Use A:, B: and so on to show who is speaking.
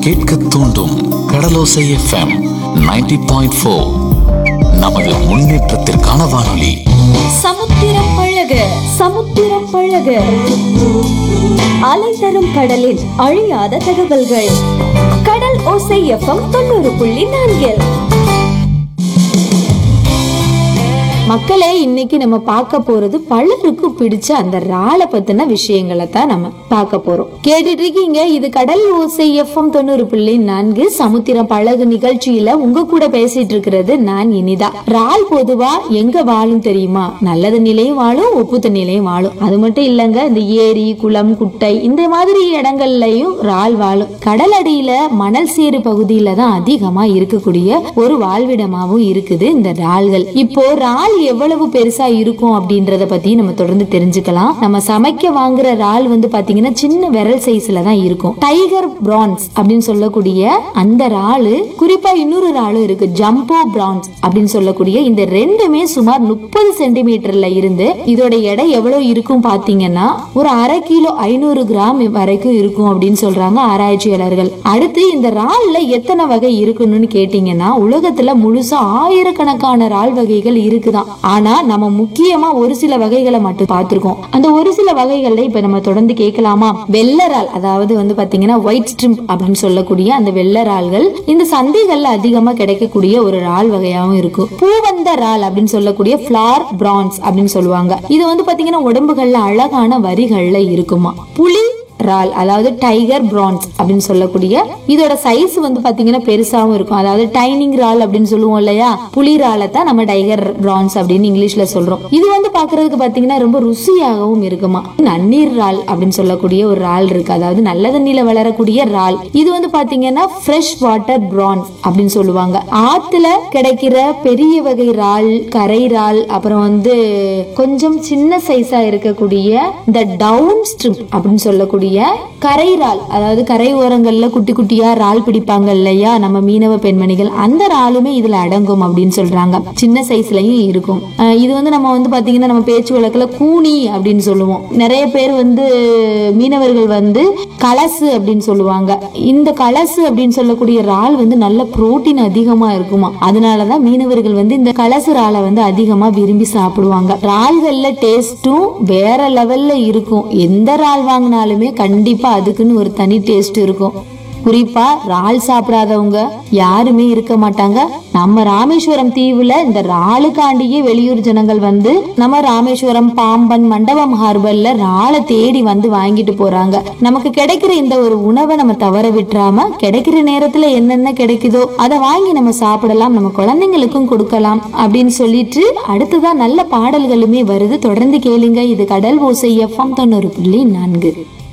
A: கேட்க தூண்டும் கடலோசை FM 90.4 point four நமது முன்னேற்றத்திற்கான வானொலி
B: சமுத்திரம் பழக சமுத்திரம் பழக அலை தரும் கடலில் அழியாத தகவல்கள் கடல் ஓசை எஃப்எம் தொண்ணூறு புள்ளி நான்கில் மக்களே இன்னைக்கு நம்ம பார்க்க போறது பலருக்கும் பிடிச்ச அந்த ராளை பத்தின விஷயங்களை தான் நம்ம பார்க்க போறோம் கேட்டுட்டு இருக்கீங்க இது கடல் ஓசை எஃப்எம் தொண்ணூறு புள்ளி நான்கு சமுத்திரம் பழகு நிகழ்ச்சியில உங்க கூட பேசிட்டு இருக்கிறது நான் இனிதா ரால் பொதுவா எங்க வாழும் தெரியுமா நல்ல தண்ணிலையும் வாழும் உப்பு தண்ணிலையும் வாழும் அது மட்டும் இல்லங்க இந்த ஏரி குளம் குட்டை இந்த மாதிரி இடங்கள்லயும் ரால் வாழும் கடல் அடியில மணல் சேறு பகுதியில தான் அதிகமா இருக்கக்கூடிய ஒரு வாழ்விடமாவும் இருக்குது இந்த ரால்கள் இப்போ ரால் எவ்வளவு பெருசா இருக்கும் அப்படின்றத பத்தி நம்ம தொடர்ந்து தெரிஞ்சுக்கலாம் நம்ம சமைக்க வாங்குற ரால் வந்து பாத்தீங்கன்னா சின்ன விரல் சைஸ்ல தான் இருக்கும் டைகர் பிரான்ஸ் அப்படின்னு சொல்லக்கூடிய அந்த ராலு குறிப்பா இன்னொரு ராலும் இருக்கு ஜம்போ பிரான்ஸ் அப்படின்னு சொல்லக்கூடிய இந்த ரெண்டுமே சுமார் முப்பது சென்டிமீட்டர்ல இருந்து இதோட எடை எவ்வளவு இருக்கும் பாத்தீங்கன்னா ஒரு அரை கிலோ ஐநூறு கிராம் வரைக்கும் இருக்கும் அப்படின்னு சொல்றாங்க ஆராய்ச்சியாளர்கள் அடுத்து இந்த ரால்ல எத்தனை வகை இருக்கணும்னு கேட்டீங்கன்னா உலகத்துல முழுசா ஆயிரக்கணக்கான ரால் வகைகள் இருக்குதான் ஆனா நம்ம முக்கியமா ஒரு சில வகைகளை மட்டும் பார்த்திருக்கோம் அந்த ஒரு சில வகைகள்ல இப்ப நம்ம தொடர்ந்து கேட்கலாமா வெள்ளரால் அதாவது வந்து பாத்தீங்கன்னா ஒயிட் ஸ்ட்ரிம்ப் அப்படின்னு சொல்லக்கூடிய அந்த வெள்ளரால்கள் இந்த சந்தைகள்ல அதிகமா கிடைக்கக்கூடிய ஒரு ரால் வகையாவும் இருக்கும் பூவந்த ரால் அப்படின்னு சொல்லக்கூடிய ஃபிளார் பிரான்ஸ் அப்படின்னு சொல்லுவாங்க இது வந்து பாத்தீங்கன்னா உடம்புகள்ல அழகான வரிகள்ல இருக்குமா புலி ரால் அதாவது டைகர் பிரான்ஸ் அப்படின்னு சொல்லக்கூடிய இதோட சைஸ் வந்து பாத்தீங்கன்னா பெருசாவும் இருக்கும் அதாவது டைனிங் ரால் அப்படின்னு சொல்லுவோம் இல்லையா புலி ராலை தான் நம்ம டைகர் பிரான்ஸ் அப்படின்னு இங்கிலீஷ்ல சொல்றோம் இது வந்து பாக்குறதுக்கு பாத்தீங்கன்னா ரொம்ப ருசியாகவும் இருக்குமா நன்னீர் ரால் அப்படின்னு சொல்லக்கூடிய ஒரு ரால் இருக்கு அதாவது நல்ல தண்ணியில வளரக்கூடிய ரால் இது வந்து பாத்தீங்கன்னா ஃப்ரெஷ் வாட்டர் பிரான்ஸ் அப்படின்னு சொல்லுவாங்க ஆத்துல கிடைக்கிற பெரிய வகை ரால் கரை ரால் அப்புறம் வந்து கொஞ்சம் சின்ன சைஸா இருக்கக்கூடிய இந்த டவுன் ஸ்ட்ரிப் அப்படின்னு சொல்லக்கூடிய கரை ரால் அதாவது கரை ஓரங்கள்ல குட்டி குட்டியா ரால் பிடிப்பாங்க இல்லையா நம்ம மீனவ பெண்மணிகள் அந்த ராலுமே இதுல அடங்கும் அப்படின்னு சொல்றாங்க சின்ன சைஸ்லயும் இருக்கும் அஹ் இது வந்து நம்ம வந்து பாத்தீங்கன்னா நம்ம பேச்சு வழக்குல கூனி அப்படின்னு சொல்லுவோம் நிறைய பேர் வந்து மீனவர்கள் வந்து கலசு அப்படின்னு சொல்லுவாங்க இந்த கலசு அப்படின்னு சொல்லக்கூடிய ரால் வந்து நல்ல புரோட்டீன் அதிகமா இருக்குமா அதனாலதான் மீனவர்கள் வந்து இந்த கலசு ராலை வந்து அதிகமா விரும்பி சாப்பிடுவாங்க ரால்கள்ல டேஸ்டும் வேற லெவல்ல இருக்கும் எந்த ரால் வாங்கினாலுமே கண்டிப்பா அதுக்குன்னு ஒரு தனி டேஸ்ட் இருக்கும் குறிப்பா ரால் சாப்பிடாதவங்க யாருமே இருக்க மாட்டாங்க நம்ம ராமேஸ்வரம் தீவுல இந்த ராலுக்காண்டியே வெளியூர் ஜனங்கள் வந்து நம்ம ராமேஸ்வரம் பாம்பன் மண்டபம் ஹார்பர்ல ராலை தேடி வந்து வாங்கிட்டு போறாங்க நமக்கு கிடைக்கிற இந்த ஒரு உணவை நம்ம தவற விட்டுறாம கிடைக்கிற நேரத்துல என்னென்ன கிடைக்குதோ அதை வாங்கி நம்ம சாப்பிடலாம் நம்ம குழந்தைங்களுக்கும் கொடுக்கலாம் அப்படின்னு சொல்லிட்டு அடுத்ததான் நல்ல பாடல்களுமே வருது தொடர்ந்து கேளுங்க இது கடல் ஓசை எஃப்எம் தொண்ணூறு புள்ளி நான்கு